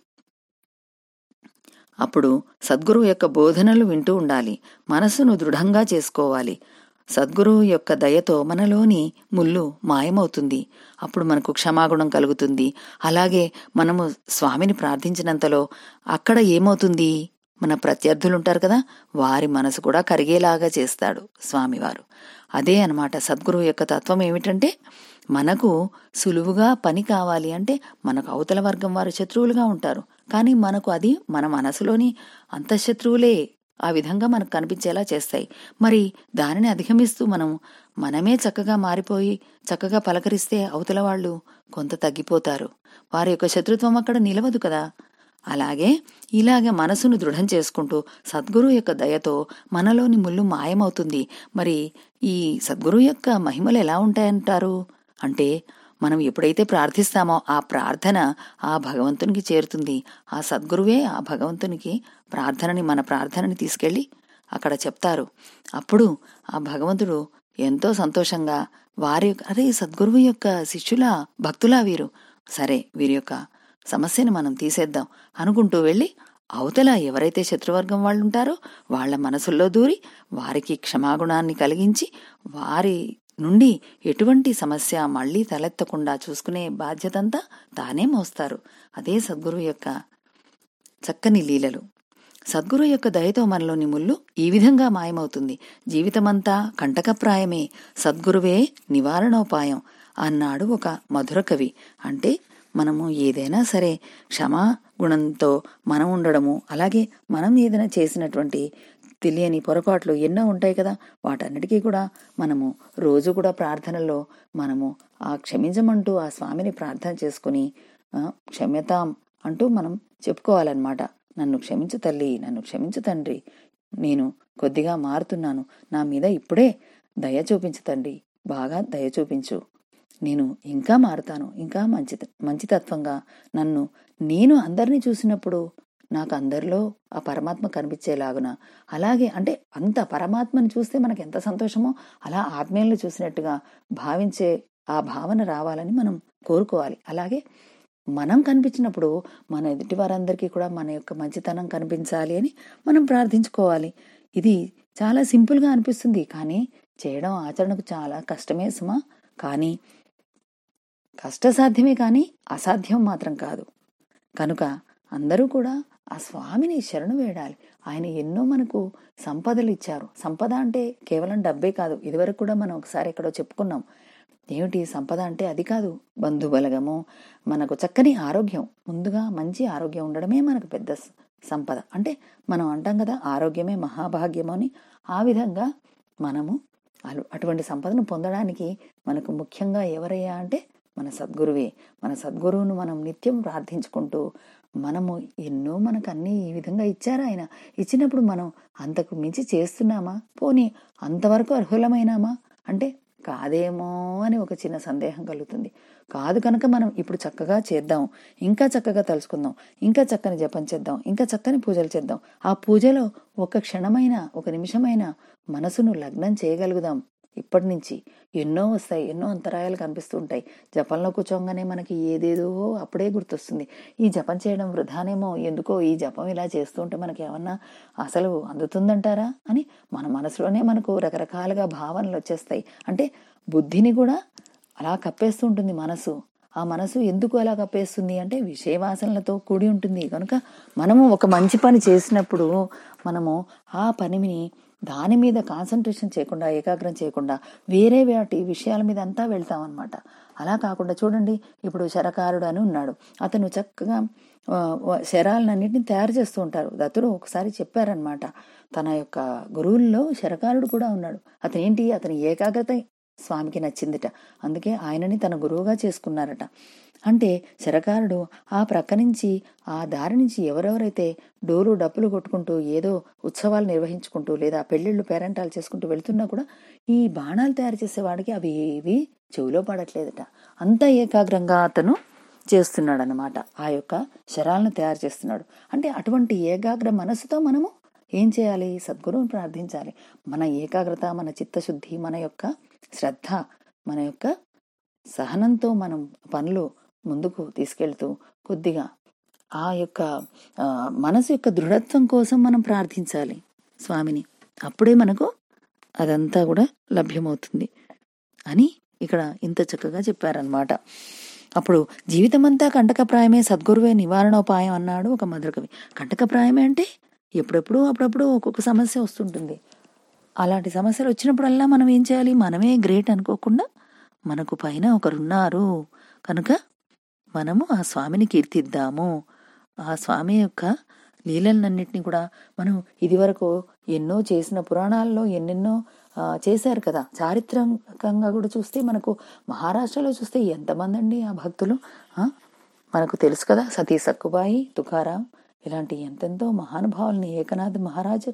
Speaker 4: అప్పుడు సద్గురువు యొక్క బోధనలు వింటూ ఉండాలి మనసును దృఢంగా చేసుకోవాలి సద్గురువు యొక్క దయతో మనలోని ముళ్ళు మాయమవుతుంది అప్పుడు మనకు క్షమాగుణం కలుగుతుంది అలాగే మనము స్వామిని ప్రార్థించినంతలో అక్కడ ఏమవుతుంది మన ప్రత్యర్థులు ఉంటారు కదా వారి మనసు కూడా కరిగేలాగా చేస్తాడు స్వామివారు అదే అన్నమాట సద్గురువు యొక్క తత్వం ఏమిటంటే మనకు సులువుగా పని కావాలి అంటే మనకు అవతల వర్గం వారు శత్రువులుగా ఉంటారు కానీ మనకు అది మన మనసులోని అంతఃశత్రువులే ఆ విధంగా మనకు కనిపించేలా చేస్తాయి మరి దానిని అధిగమిస్తూ మనం మనమే చక్కగా మారిపోయి చక్కగా పలకరిస్తే అవతల వాళ్ళు కొంత తగ్గిపోతారు వారి యొక్క శత్రుత్వం అక్కడ నిలవదు కదా అలాగే ఇలాగ మనసును దృఢం చేసుకుంటూ సద్గురు యొక్క దయతో మనలోని ముళ్ళు మాయమవుతుంది మరి ఈ సద్గురు యొక్క మహిమలు ఎలా ఉంటాయంటారు అంటే మనం ఎప్పుడైతే ప్రార్థిస్తామో ఆ ప్రార్థన ఆ భగవంతునికి చేరుతుంది ఆ సద్గురువే ఆ భగవంతునికి ప్రార్థనని మన ప్రార్థనని తీసుకెళ్ళి అక్కడ చెప్తారు అప్పుడు ఆ భగవంతుడు ఎంతో సంతోషంగా వారి యొక్క అరే సద్గురువు యొక్క శిష్యుల భక్తులా వీరు సరే వీరి యొక్క సమస్యని మనం తీసేద్దాం అనుకుంటూ వెళ్ళి అవతల ఎవరైతే శత్రువర్గం వాళ్ళు ఉంటారో వాళ్ళ మనసుల్లో దూరి వారికి క్షమాగుణాన్ని కలిగించి వారి నుండి ఎటువంటి సమస్య మళ్ళీ తలెత్తకుండా చూసుకునే బాధ్యతంతా తానే మోస్తారు అదే సద్గురు యొక్క చక్కని లీలలు సద్గురు యొక్క దయతో మనలోని ముళ్ళు ఈ విధంగా మాయమవుతుంది జీవితమంతా కంటకప్రాయమే సద్గురువే నివారణోపాయం అన్నాడు ఒక మధుర కవి అంటే మనము ఏదైనా సరే క్షమా గుణంతో మనం ఉండడము అలాగే మనం ఏదైనా చేసినటువంటి తెలియని పొరపాట్లు ఎన్నో ఉంటాయి కదా వాటన్నిటికీ కూడా మనము రోజు కూడా ప్రార్థనలో మనము ఆ క్షమించమంటూ ఆ స్వామిని ప్రార్థన చేసుకుని ఆ, క్షమ్యతాం అంటూ మనం చెప్పుకోవాలన్నమాట నన్ను క్షమించు తల్లి నన్ను క్షమించు తండ్రి నేను కొద్దిగా మారుతున్నాను నా మీద ఇప్పుడే దయ చూపించు తండ్రి బాగా దయ చూపించు నేను ఇంకా మారుతాను ఇంకా మంచి మంచితత్వంగా నన్ను నేను అందరినీ చూసినప్పుడు నాకు అందరిలో ఆ పరమాత్మ కనిపించేలాగున అలాగే అంటే అంత పరమాత్మని చూస్తే మనకి ఎంత సంతోషమో అలా ఆత్మీయులను చూసినట్టుగా భావించే ఆ భావన రావాలని మనం కోరుకోవాలి అలాగే మనం కనిపించినప్పుడు మన ఎదుటి వారందరికీ కూడా మన యొక్క మంచితనం కనిపించాలి అని మనం ప్రార్థించుకోవాలి ఇది చాలా సింపుల్గా అనిపిస్తుంది కానీ చేయడం ఆచరణకు చాలా కష్టమే సుమా కానీ కష్టసాధ్యమే కానీ అసాధ్యం మాత్రం కాదు కనుక అందరూ కూడా ఆ స్వామిని శరణు వేడాలి ఆయన ఎన్నో మనకు సంపదలు ఇచ్చారు సంపద అంటే కేవలం డబ్బే కాదు ఇదివరకు కూడా మనం ఒకసారి ఎక్కడో చెప్పుకున్నాం ఏమిటి సంపద అంటే అది కాదు బంధుబలగము మనకు చక్కని ఆరోగ్యం ముందుగా మంచి ఆరోగ్యం ఉండడమే మనకు పెద్ద స- సంపద అంటే మనం అంటాం కదా ఆరోగ్యమే మహాభాగ్యము అని ఆ విధంగా మనము అలు- అటువంటి సంపదను పొందడానికి మనకు ముఖ్యంగా ఎవరయ్యా అంటే మన సద్గురువే మన సద్గురువును మనం నిత్యం ప్రార్థించుకుంటూ మనము ఎన్నో మనకు అన్ని ఈ విధంగా ఇచ్చారు ఆయన ఇచ్చినప్పుడు మనం అంతకు మించి చేస్తున్నామా పోనీ అంతవరకు అర్హులమైనామా అంటే కాదేమో అని ఒక చిన్న సందేహం కలుగుతుంది కాదు కనుక మనం ఇప్పుడు చక్కగా చేద్దాం ఇంకా చక్కగా తలుచుకుందాం ఇంకా చక్కని జపం చేద్దాం ఇంకా చక్కని పూజలు చేద్దాం ఆ పూజలో ఒక క్షణమైన ఒక నిమిషమైన మనసును లగ్నం చేయగలుగుదాం ఇప్పటి నుంచి ఎన్నో వస్తాయి ఎన్నో అంతరాయాలు కనిపిస్తూ ఉంటాయి జపంలో కూర్చోగానే మనకి ఏదేదో అప్పుడే గుర్తొస్తుంది ఈ జపం చేయడం వృధానేమో ఎందుకో ఈ జపం ఇలా చేస్తూ ఉంటే మనకి ఏమన్నా అసలు అందుతుందంటారా అని మన మనసులోనే మనకు రకరకాలుగా భావనలు వచ్చేస్తాయి అంటే బుద్ధిని కూడా అలా కప్పేస్తూ ఉంటుంది మనసు ఆ మనసు ఎందుకు అలా కప్పేస్తుంది అంటే విషయవాసనలతో కూడి ఉంటుంది కనుక మనము ఒక మంచి పని చేసినప్పుడు మనము ఆ పనిని దాని మీద కాన్సన్ట్రేషన్ చేయకుండా ఏకాగ్రం చేయకుండా వేరే వాటి విషయాల మీద అంతా వెళ్తామన్నమాట అలా కాకుండా చూడండి ఇప్పుడు శరకారుడు అని ఉన్నాడు అతను చక్కగా ఆ, వ- శరాలన్నింటినీ తయారు చేస్తూ ఉంటారు దత్తుడు ఒకసారి చెప్పారనమాట తన యొక్క గురువుల్లో శరకారుడు కూడా ఉన్నాడు అతను ఏంటి అతని ఏకాగ్రత స్వామికి నచ్చిందిట అందుకే ఆయనని తన గురువుగా చేసుకున్నారట అంటే శరకారుడు ఆ ప్రక్క నుంచి ఆ దారి నుంచి ఎవరెవరైతే డోలు డప్పులు కొట్టుకుంటూ ఏదో ఉత్సవాలు నిర్వహించుకుంటూ లేదా పెళ్లిళ్ళు పేరెంటాలు చేసుకుంటూ వెళ్తున్నా కూడా ఈ బాణాలు తయారు చేసేవాడికి అవి ఏవి చెవిలో పడట్లేదట అంత ఏకాగ్రంగా అతను చేస్తున్నాడు అనమాట ఆ యొక్క శరాలను తయారు చేస్తున్నాడు అంటే అటువంటి ఏకాగ్ర మనసుతో మనము ఏం చేయాలి సద్గురువుని ప్రార్థించాలి మన ఏకాగ్రత మన చిత్తశుద్ధి మన యొక్క శ్రద్ధ మన యొక్క సహనంతో మనం పనులు ముందుకు తీసుకెళ్తూ కొద్దిగా ఆ యొక్క ఆ, మనసు యొక్క దృఢత్వం కోసం మనం ప్రార్థించాలి స్వామిని అప్పుడే మనకు అదంతా కూడా లభ్యమవుతుంది అని ఇక్కడ ఇంత చక్కగా చెప్పారనమాట అప్పుడు జీవితమంతా కంటకప్రాయమే సద్గురువే నివారణోపాయం అన్నాడు ఒక మధురకవి కంటకప్రాయమే అంటే ఎప్పుడెప్పుడు అప్పుడప్పుడు ఒక్కొక్క సమస్య వస్తుంటుంది అలాంటి సమస్యలు వచ్చినప్పుడల్లా మనం ఏం చేయాలి మనమే గ్రేట్ అనుకోకుండా మనకు పైన ఒకరున్నారు కనుక మనము ఆ స్వామిని కీర్తిద్దాము ఆ స్వామి యొక్క లీలలన్నింటినీ కూడా మనం ఇదివరకు ఎన్నో చేసిన పురాణాల్లో ఎన్నెన్నో ఆ, చేశారు కదా చారిత్రకంగా కూడా చూస్తే మనకు మహారాష్ట్రలో చూస్తే ఎంతమంది అండి ఆ భక్తులు ఆ? మనకు తెలుసు కదా సతీ సక్కుబాయి తుకారాం ఇలాంటి ఎంతెంతో మహానుభావుల్ని ఏకనాథ్ మహారాజ్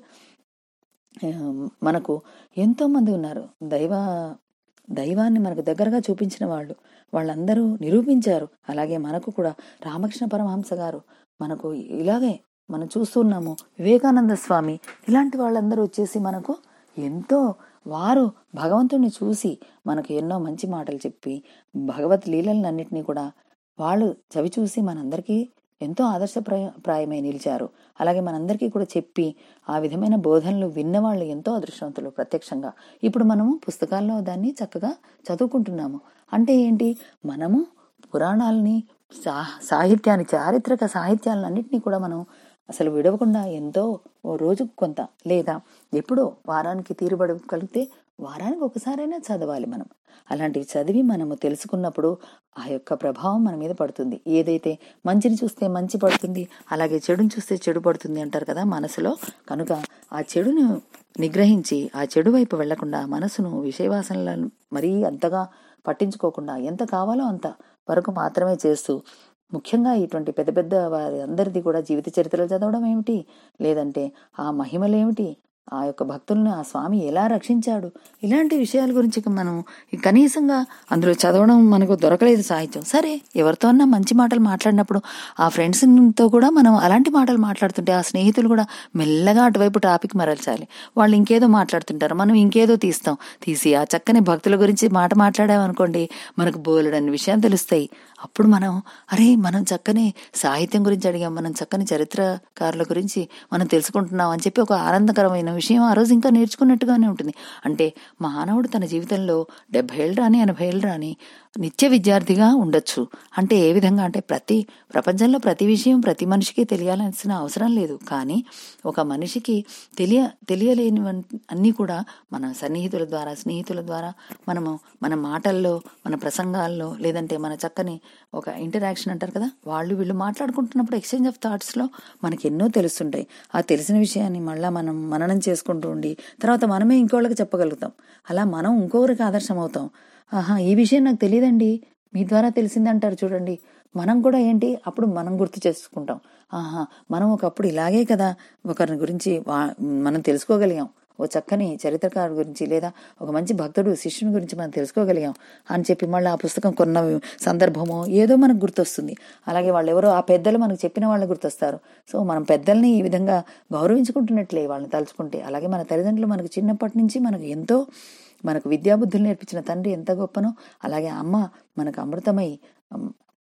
Speaker 4: ఆ, మనకు ఎంతో మంది ఉన్నారు దైవ దైవాన్ని మనకు దగ్గరగా చూపించిన వాళ్ళు వాళ్ళందరూ నిరూపించారు అలాగే మనకు కూడా రామకృష్ణ పరమహంస గారు మనకు ఇలాగే మనం చూస్తున్నాము వివేకానంద స్వామి ఇలాంటి వాళ్ళందరూ వచ్చేసి మనకు ఎంతో వారు భగవంతుడిని చూసి మనకు ఎన్నో మంచి మాటలు చెప్పి భగవత్ లీలలన్నింటినీ కూడా వాళ్ళు చవి చూసి మనందరికీ ఎంతో ఆదర్శప్రాయ ప్రాయమై నిలిచారు అలాగే మనందరికీ కూడా చెప్పి ఆ విధమైన బోధనలు విన్నవాళ్ళు ఎంతో అదృష్టవంతులు ప్రత్యక్షంగా ఇప్పుడు మనము పుస్తకాల్లో దాన్ని చక్కగా చదువుకుంటున్నాము అంటే ఏంటి మనము పురాణాలని సా సాహిత్యాన్ని చారిత్రక సాహిత్యాలన్నింటినీ కూడా మనం అసలు విడవకుండా ఎంతో ఓ రోజుకు కొంత లేదా ఎప్పుడో వారానికి తీరుబడగలిగితే వారానికి ఒకసారైనా చదవాలి మనం అలాంటివి చదివి మనము తెలుసుకున్నప్పుడు ఆ యొక్క ప్రభావం మన మీద పడుతుంది ఏదైతే మంచిని చూస్తే మంచి పడుతుంది అలాగే చెడుని చూస్తే చెడు పడుతుంది అంటారు కదా మనసులో కనుక ఆ చెడును నిగ్రహించి ఆ చెడు వైపు వెళ్లకుండా మనసును విషయవాసనలను మరీ అంతగా పట్టించుకోకుండా ఎంత కావాలో అంత వరకు మాత్రమే చేస్తూ ముఖ్యంగా ఇటువంటి పెద్ద పెద్ద వారి అందరిది కూడా జీవిత చరిత్రలు చదవడం ఏమిటి లేదంటే ఆ మహిమలేమిటి ఆ యొక్క భక్తులను ఆ స్వామి ఎలా రక్షించాడు ఇలాంటి విషయాల గురించి ఇక మనం ఈ కనీసంగా అందులో చదవడం మనకు దొరకలేదు సాహిత్యం సరే ఎవరితో అన్నా మంచి మాటలు మాట్లాడినప్పుడు ఆ ఫ్రెండ్స్తో కూడా మనం అలాంటి మాటలు మాట్లాడుతుంటే ఆ స్నేహితులు కూడా మెల్లగా అటువైపు టాపిక్ మరల్చాలి వాళ్ళు ఇంకేదో మాట్లాడుతుంటారు మనం ఇంకేదో తీస్తాం తీసి ఆ చక్కని భక్తుల గురించి మాట మాట్లాడామనుకోండి మనకు బోలెడన్ని విషయాలు తెలుస్తాయి అప్పుడు మనం అరే మనం చక్కని సాహిత్యం గురించి అడిగాం మనం చక్కని చరిత్రకారుల గురించి మనం తెలుసుకుంటున్నాం అని చెప్పి ఒక ఆనందకరమైన విషయం ఆ రోజు ఇంకా నేర్చుకున్నట్టుగానే ఉంటుంది అంటే మానవుడు తన జీవితంలో డెబ్బై ఏళ్ళు రాని ఎనభై ఏళ్ళు రాని నిత్య విద్యార్థిగా ఉండొచ్చు అంటే ఏ విధంగా అంటే ప్రతి ప్రపంచంలో ప్రతి విషయం ప్రతి మనిషికి తెలియాల్సిన అవసరం లేదు కానీ ఒక మనిషికి తెలియ తెలియలేని అన్నీ కూడా మన సన్నిహితుల ద్వారా స్నేహితుల ద్వారా మనము మన మాటల్లో మన ప్రసంగాల్లో లేదంటే మన చక్కని ఒక ఇంటరాక్షన్ అంటారు కదా వాళ్ళు వీళ్ళు మాట్లాడుకుంటున్నప్పుడు ఎక్స్చేంజ్ ఆఫ్ థాట్స్లో మనకి ఎన్నో తెలుస్తుంటాయి ఆ తెలిసిన విషయాన్ని మళ్ళీ మనం మననం చేసుకుంటూ ఉండి తర్వాత మనమే ఇంకోళ్ళకి చెప్పగలుగుతాం అలా మనం ఇంకొకరికి ఆదర్శం అవుతాం ఆహా ఈ విషయం నాకు తెలియదండి మీ ద్వారా తెలిసింది అంటారు చూడండి మనం కూడా ఏంటి అప్పుడు మనం గుర్తు చేసుకుంటాం ఆహా మనం ఒకప్పుడు ఇలాగే కదా ఒకరిని గురించి వా- మనం తెలుసుకోగలిగాం ఓ చక్కని చరిత్రకారు గురించి లేదా ఒక మంచి భక్తుడు శిష్యుని గురించి మనం తెలుసుకోగలిగాం అని చెప్పి మళ్ళీ ఆ పుస్తకం కొన్న సందర్భమో ఏదో మనకు గుర్తొస్తుంది అలాగే వాళ్ళు ఎవరో ఆ పెద్దలు మనకు చెప్పిన వాళ్ళు గుర్తొస్తారు సో మనం పెద్దల్ని ఈ విధంగా గౌరవించుకుంటున్నట్లే వాళ్ళని తలుచుకుంటే అలాగే మన తల్లిదండ్రులు మనకు చిన్నప్పటి నుంచి మనకు ఎంతో మనకు విద్యాబుద్ధులు నేర్పించిన తండ్రి ఎంత గొప్పనో అలాగే అమ్మ మనకు అమృతమై ఉమ్,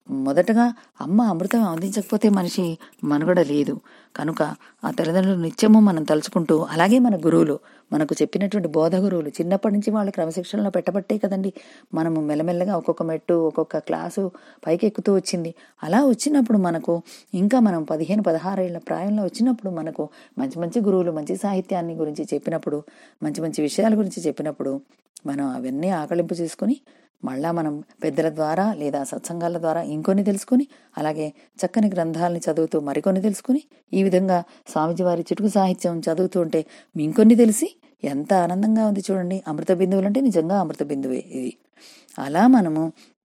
Speaker 4: మొదటగా అమ్మ అమృతం అందించకపోతే మనిషి మనుగడ లేదు కనుక ఆ తల్లిదండ్రులు నిత్యము మనం తలుచుకుంటూ అలాగే మన గురువులు మనకు చెప్పినటువంటి బోధ గురువులు చిన్నప్పటి నుంచి వాళ్ళ క్రమశిక్షణలో పెట్టబట్టే కదండి మనము మెల్లమెల్లగా ఒక్కొక్క మెట్టు ఒక్కొక్క క్లాసు పైకి ఎక్కుతూ వచ్చింది అలా వచ్చినప్పుడు మనకు ఇంకా మనం పదిహేను పదహారు ఏళ్ల ప్రాయంలో వచ్చినప్పుడు మనకు మంచి మంచి గురువులు మంచి సాహిత్యాన్ని గురించి చెప్పినప్పుడు మంచి మంచి విషయాల గురించి చెప్పినప్పుడు మనం అవన్నీ ఆకలింపు చేసుకుని మళ్ళా మనం పెద్దల ద్వారా లేదా సత్సంగాల ద్వారా ఇంకొన్ని తెలుసుకుని అలాగే చక్కని గ్రంథాలని చదువుతూ మరికొన్ని తెలుసుకుని ఈ విధంగా స్వామిజీ వారి చిటుకు సాహిత్యం చదువుతూ ఉంటే ఇంకొన్ని తెలిసి ఎంత ఆనందంగా ఉంది చూడండి అమృత బిందువులు అంటే నిజంగా అమృత బిందువే ఇది అలా మనము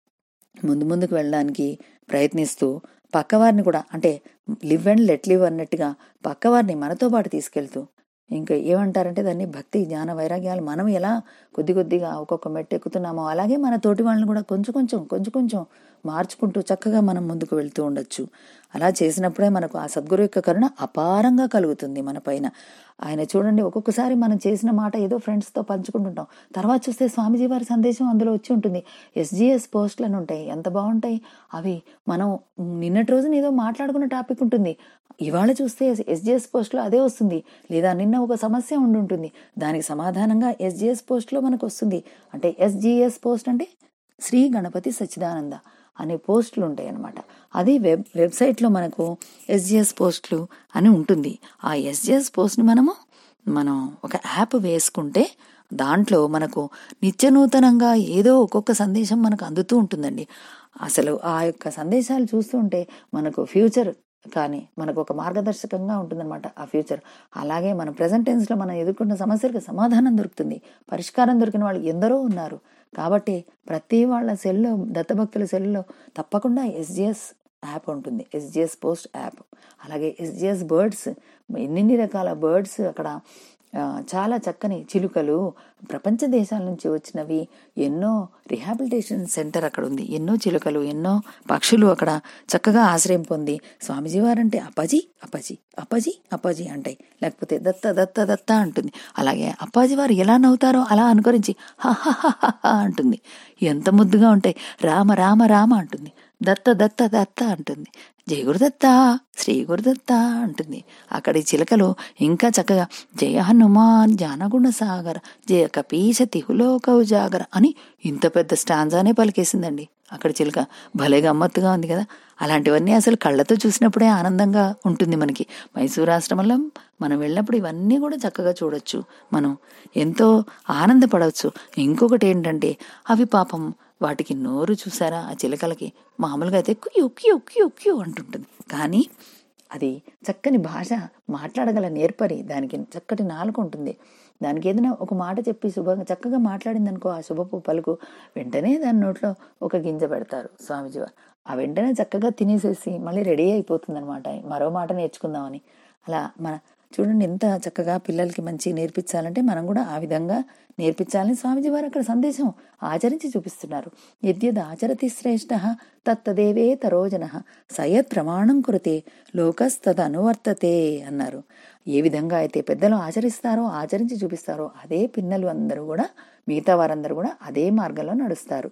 Speaker 4: ముందు ముందుకు వెళ్ళడానికి ప్రయత్నిస్తూ పక్కవారిని కూడా అంటే లివ్ అండ్ లెట్ లివ్ అన్నట్టుగా పక్కవారిని మనతో పాటు తీసుకెళ్తూ ఇంకా ఏమంటారంటే దాన్ని భక్తి జ్ఞాన వైరాగ్యాలు మనం ఎలా కొద్ది కొద్దిగా ఒక్కొక్క మెట్టు ఎక్కుతున్నామో అలాగే మన తోటి వాళ్ళని కూడా కొంచెం కొంచెం కొంచెం కొంచెం మార్చుకుంటూ చక్కగా మనం ముందుకు వెళ్తూ ఉండొచ్చు అలా చేసినప్పుడే మనకు ఆ సద్గురు యొక్క కరుణ అపారంగా కలుగుతుంది మన పైన ఆయన చూడండి ఒక్కొక్కసారి మనం చేసిన మాట ఏదో ఫ్రెండ్స్తో పంచుకుంటుంటాం తర్వాత చూస్తే స్వామీజీ వారి సందేశం అందులో వచ్చి ఉంటుంది ఎస్జిఎస్ పోస్టులు అని ఉంటాయి ఎంత బాగుంటాయి అవి మనం నిన్నటి రోజున ఏదో మాట్లాడుకున్న టాపిక్ ఉంటుంది ఇవాళ చూస్తే ఎస్జిఎస్ పోస్ట్లో అదే వస్తుంది లేదా నిన్న ఒక సమస్య ఉండి ఉంటుంది దానికి సమాధానంగా ఎస్జిఎస్ పోస్ట్లో మనకు వస్తుంది అంటే ఎస్జిఎస్ పోస్ట్ అంటే శ్రీ గణపతి సచ్చిదానంద అనే పోస్టులు ఉంటాయి అన్నమాట అది వెబ్ వెబ్సైట్లో మనకు ఎస్జిఎస్ పోస్టులు అని ఉంటుంది ఆ ఎస్జిఎస్ పోస్ట్ని మనము మనం ఒక యాప్ వేసుకుంటే దాంట్లో మనకు నిత్యనూతనంగా ఏదో ఒక్కొక్క సందేశం మనకు అందుతూ ఉంటుందండి అసలు ఆ యొక్క సందేశాలు చూస్తుంటే మనకు ఫ్యూచర్ కానీ మనకు ఒక మార్గదర్శకంగా ఉంటుందన్నమాట ఆ ఫ్యూచర్ అలాగే మన ప్రజెంట్ టెన్స్లో మనం ఎదుర్కొన్న సమస్యలకు సమాధానం దొరుకుతుంది పరిష్కారం దొరికిన వాళ్ళు ఎందరో ఉన్నారు కాబట్టి ప్రతి వాళ్ళ సెల్లో దత్తభక్తుల సెల్లో తప్పకుండా ఎస్జిఎస్ యాప్ ఉంటుంది ఎస్జిఎస్ పోస్ట్ యాప్ అలాగే ఎస్జిఎస్ బర్డ్స్ ఎన్నెన్ని రకాల బర్డ్స్ అక్కడ ఆ, చాలా చక్కని చిలుకలు ప్రపంచ దేశాల నుంచి వచ్చినవి ఎన్నో రిహాబిలిటేషన్ సెంటర్ అక్కడ ఉంది ఎన్నో చిలుకలు ఎన్నో పక్షులు అక్కడ చక్కగా ఆశ్రయం పొంది స్వామిజీ వారంటే అప్పాజీ అప్పాజీ అప్పాజీ అప్పాజీ అంటాయి లేకపోతే దత్త దత్త దత్త అంటుంది అలాగే అప్పాజీ వారు ఎలా నవ్వుతారో అలా అనుకరించి హా హా హా హా హా అంటుంది ఎంత ముద్దుగా ఉంటాయి రామ రామ రామ అంటుంది దత్త దత్త దత్త అంటుంది జయ గురుదత్త శ్రీ గురుదత్త అంటుంది అక్కడి చిలకలు ఇంకా చక్కగా జయ హనుమాన్ జానగుణ సాగర జయ కపీశ తిహులోక ఉజాగర అని ఇంత పెద్ద స్టాంజానే పలికేసిందండి అక్కడ చిలుక భలే గమ్మత్తుగా ఉంది కదా అలాంటివన్నీ అసలు కళ్ళతో చూసినప్పుడే ఆనందంగా ఉంటుంది మనకి మైసూర్ ఆశ్రమంలో మనం వెళ్ళినప్పుడు ఇవన్నీ కూడా చక్కగా చూడొచ్చు మనం ఎంతో ఆనందపడవచ్చు ఇంకొకటి ఏంటంటే అవి పాపం వాటికి నోరు చూసారా ఆ చిలకలకి మామూలుగా అయితే క్యూ క్యూ క్యూ క్యూ అంటుంటుంది కానీ అది చక్కని భాష మాట్లాడగల నేర్పరి దానికి చక్కటి నాలుక ఉంటుంది దానికి ఏదైనా ఒక మాట చెప్పి శుభంగా చక్కగా మాట్లాడింది అనుకో ఆ శుభపు పలుకు వెంటనే దాని నోట్లో ఒక గింజ పెడతారు స్వామిజీ వారు ఆ వెంటనే చక్కగా తినేసేసి మళ్ళీ రెడీ అయిపోతుంది అనమాట మరో మాట నేర్చుకుందామని అలా మన చూడండి ఎంత చక్కగా పిల్లలకి మంచి నేర్పించాలంటే మనం కూడా ఆ విధంగా నేర్పించాలని స్వామిజీ వారు అక్కడ సందేశం ఆచరించి చూపిస్తున్నారు యద్యద్ ఆచరతి శ్రేష్ఠ తత్తదేవే తరోజన సయత్ ప్రమాణం కురితే లోకస్తదనువర్తతే అన్నారు ఏ విధంగా అయితే పెద్దలు ఆచరిస్తారో ఆచరించి చూపిస్తారో అదే పిన్నలు అందరూ కూడా మిగతా వారందరూ కూడా అదే మార్గంలో నడుస్తారు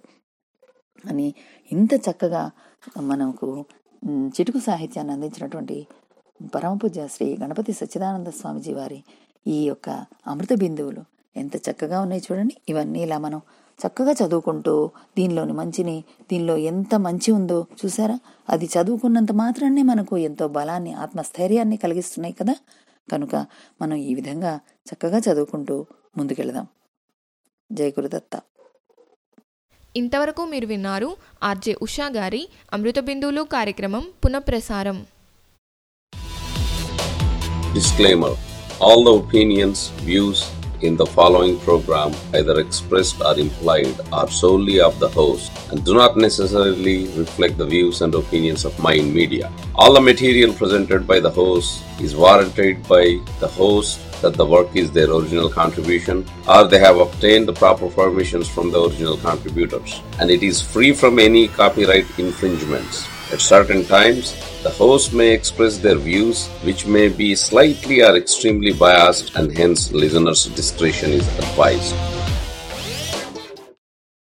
Speaker 4: అని ఇంత చక్కగా మనకు మ్, చిటుకు సాహిత్యాన్ని అందించినటువంటి పరమపూజ్య శ్రీ గణపతి సచ్చిదానంద స్వామిజీ వారి ఈ యొక్క అమృత బిందువులు ఎంత చక్కగా ఉన్నాయి చూడండి ఇవన్నీ ఇలా మనం చక్కగా చదువుకుంటూ దీనిలోని మంచిని దీనిలో ఎంత మంచి ఉందో చూసారా అది చదువుకున్నంత మాత్రాన్ని మనకు ఎంతో బలాన్ని ఆత్మస్థైర్యాన్ని కలిగిస్తున్నాయి కదా కనుక మనం ఈ విధంగా చక్కగా చదువుకుంటూ ముందుకెళదాం జయ గురుదత్త
Speaker 3: ఇంతవరకు మీరు విన్నారు ఆర్జే ఉషా గారి అమృత బిందువులు కార్యక్రమం పునఃప్రసారం
Speaker 5: Disclaimer All the opinions, views in the following program, either expressed or implied, are solely of the host and do not necessarily reflect the views and opinions of Mind Media. All the material presented by the host is warranted by the host that the work is their original contribution or they have obtained the proper permissions from the original contributors and it is free from any copyright infringements. At certain times, the host may express their views, which may be slightly or extremely biased, and hence listeners' discretion is advised.